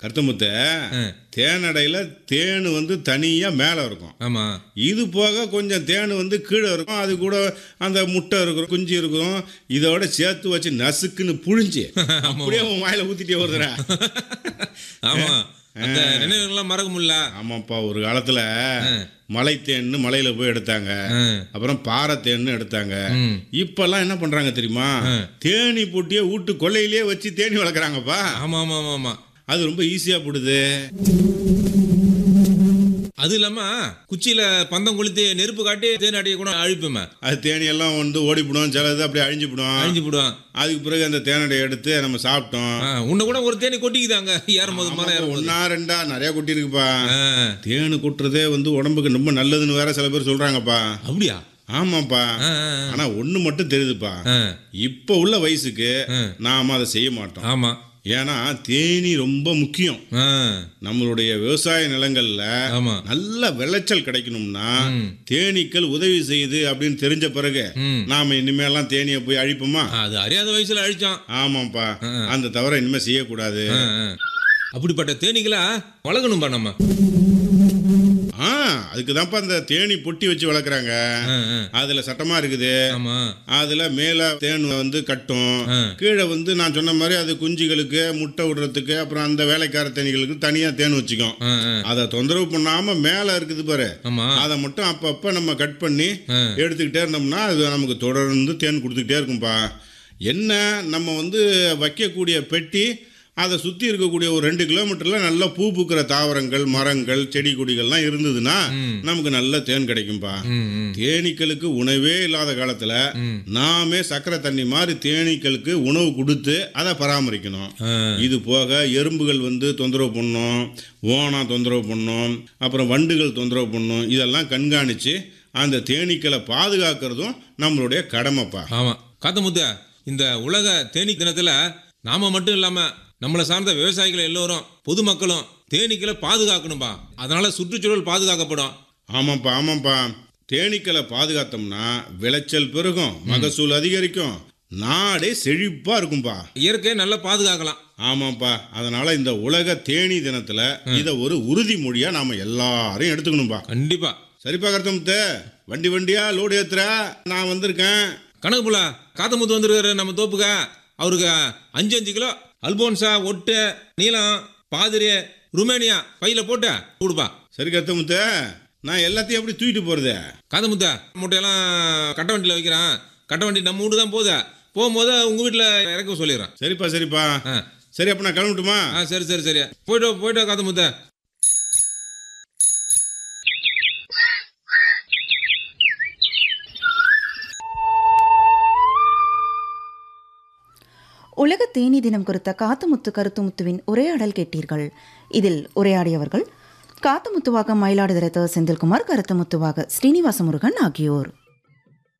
கருத்தமுத்த தேனடையில் தேன் வந்து தனியாக மேலே இருக்கும் ஆமா இது போக கொஞ்சம் தேன் வந்து கீழே இருக்கும் அது கூட அந்த முட்டை இருக்கும் குஞ்சு இருக்கும் இதோட சேர்த்து வச்சு நசுக்குன்னு புழிஞ்சு அப்படியே உன் வாயில ஊத்திட்டே வருதுடா ஆமா அந்த நினைவுகள்லாம் மறக்க முடியல ஆமாப்பா ஒரு காலத்துல மலை தேன்னு மலையில போய் எடுத்தாங்க ஆ. அப்புறம் பாறை தேன்னு எடுத்தாங்க ம். இப்பெல்லாம் என்ன பண்றாங்க தெரியுமா தேனி போட்டியே வீட்டு கொல்லையிலேயே வச்சு தேனி வளர்க்குறாங்கப்பா ஆமா ஆமா ஆமா ஆமா அது ரொம்ப ஈஸியா போடுது அது இல்லாம குச்சியில பந்தம் கொளுத்தி நெருப்பு காட்டி தேன் அடிய கூட அழிப்புமே அது தேனி எல்லாம் வந்து ஓடிப்பிடும் சிலது அப்படியே அழிஞ்சுப்பிடும் அழிஞ்சு போடுவான் அதுக்கு பிறகு அந்த தேனடையை எடுத்து நம்ம சாப்பிட்டோம் உன்னை கூட ஒரு தேனி கொட்டிக்குதாங்க ஏறும்போது மரம் ஏறும்போது ஒன்னா ரெண்டா நிறைய கொட்டி இருக்குப்பா ஆ, தேனு கொட்டுறதே வந்து உடம்புக்கு ரொம்ப நல்லதுன்னு வேற சில பேர் சொல்றாங்கப்பா அப்படியா ஆமாப்பா ஆ, ஆ, ஆனா ஒண்ணு மட்டும் தெரியுதுப்பா ஆ, இப்ப உள்ள வயசுக்கு ஆ. நாம அதை செய்ய மாட்டோம் ஆமா ஏன்னா தேனி ரொம்ப முக்கியம் ஆ, நம்மளுடைய விவசாய நிலங்கள்ல ஆமா நல்ல விளைச்சல் கிடைக்கணும்னா ம். தேனீக்கள் உதவி செய்யுது அப்படின்னு தெரிஞ்ச பிறகு ம். நாம இனிமேலாம் தேனியை போய் அழிப்போமா அது அறியாத வயசுல அழிச்சான் ஆமாப்பா அந்த தவிர இனிமே செய்யக்கூடாது ஆ, ஆ. அப்படிப்பட்ட தேனீகளா வளர்க்கணும்பா நம்ம ஆ அதுக்கு தான்ப்பா இந்த தேனி பொட்டி வச்சு வளர்க்குறாங்க ஆ, ஆ. அதுல சட்டமா இருக்குது ஆமா அதுல மேல தேன் வந்து கட்டும் ஆ. கீழே வந்து நான் சொன்ன மாதிரி அது குஞ்சுகளுக்கு முட்டை விடுறதுக்கு அப்புறம் அந்த வேலைக்கார தேனிகளுக்கு தனியா தேன் வச்சுக்கும் ஆ, ஆ. அதை தொந்தரவு பண்ணாம மேல இருக்குது பாரு ஆமா அதை மட்டும் அப்பப்ப நம்ம கட் பண்ணி ஆ. எடுத்துக்கிட்டே இருந்தோம்னா அது நமக்கு தொடர்ந்து தேன் கொடுத்துக்கிட்டே இருக்கும்பா என்ன நம்ம வந்து வைக்கக்கூடிய பெட்டி அதை சுற்றி இருக்கக்கூடிய ஒரு ரெண்டு கிலோமீட்டரில் நல்ல பூ பூக்கிற தாவரங்கள் மரங்கள் செடி கொடிகள்லாம் இருந்ததுன்னா நமக்கு நல்ல தேன் கிடைக்கும்பா ம், ம். தேனீக்களுக்கு உணவே இல்லாத காலத்தில் ம். நாமே சக்கரை தண்ணி மாதிரி தேனீக்களுக்கு உணவு கொடுத்து அதை பராமரிக்கணும் ஆ. இது போக எறும்புகள் வந்து தொந்தரவு பண்ணும் ஓனா தொந்தரவு பண்ணும் அப்புறம் வண்டுகள் தொந்தரவு பண்ணும் இதெல்லாம் கண்காணித்து அந்த தேனீக்களை பாதுகாக்கிறதும் நம்மளுடைய கடமைப்பா ஆமா காத்தமுத்த இந்த உலக தேனீ தினத்துல நாம மட்டும் இல்லாம நம்மளை சார்ந்த விவசாயிகள் எல்லோரும் பொதுமக்களும் தேனீக்களை பாதுகாக்கணும்பா அதனால சுற்றுச்சூழல் பாதுகாக்கப்படும் ஆமாப்பா ஆமாப்பா தேனீக்களை பாதுகாத்தோம்னா விளைச்சல் பெருகும் மகசூல் அதிகரிக்கும் நாடே செழிப்பா இருக்கும்பா இயற்கையை நல்லா பாதுகாக்கலாம் ஆமாப்பா அதனால இந்த உலக தேனி தினத்துல இதை ஒரு உறுதிமொழியா நாம எல்லாரும் எடுத்துக்கணும்பா கண்டிப்பா சரிப்பா கருத்தமுத்த வண்டி வண்டியா லோடு ஏத்துற நான் வந்திருக்கேன் கணக்கு புள்ள காத்தமுத்து வந்திருக்காரு நம்ம தோப்புக்க அவருக்கு அஞ்சு அஞ்சு கிலோ அல்போன்சா ஒட்டு நீலம் பாதிரி ருமேனியா பையில போட்டு கொடுப்பா சரி கருத்தமுத்த நான் எல்லாத்தையும் எப்படி தூக்கிட்டு போறது காதமுத்த மூட்டையெல்லாம் கட்ட வண்டியில் வைக்கிறான் கட்ட வண்டி நம்ம வீடு தான் போகுது போகும்போது உங்கள் வீட்டில் இறக்க சொல்லிடுறேன் சரிப்பா சரிப்பா ஆ சரி அப்ப நான் கிளம்பட்டுமா ஆ சரி சரி சரி போயிட்டு வா, போயிட்டு வா, காதமுத்த உலக தேனி தினம் குறித்த காத்துமுத்து கருத்துமுத்துவின் உரையாடல் கேட்டீர்கள் இதில் உரையாடியவர்கள் காத்துமுத்துவாக மயிலாடுதுறை த. செந்தில்குமார் கருத்துமுத்துவாக ஸ்ரீனிவாச முருகன் ஆகியோர்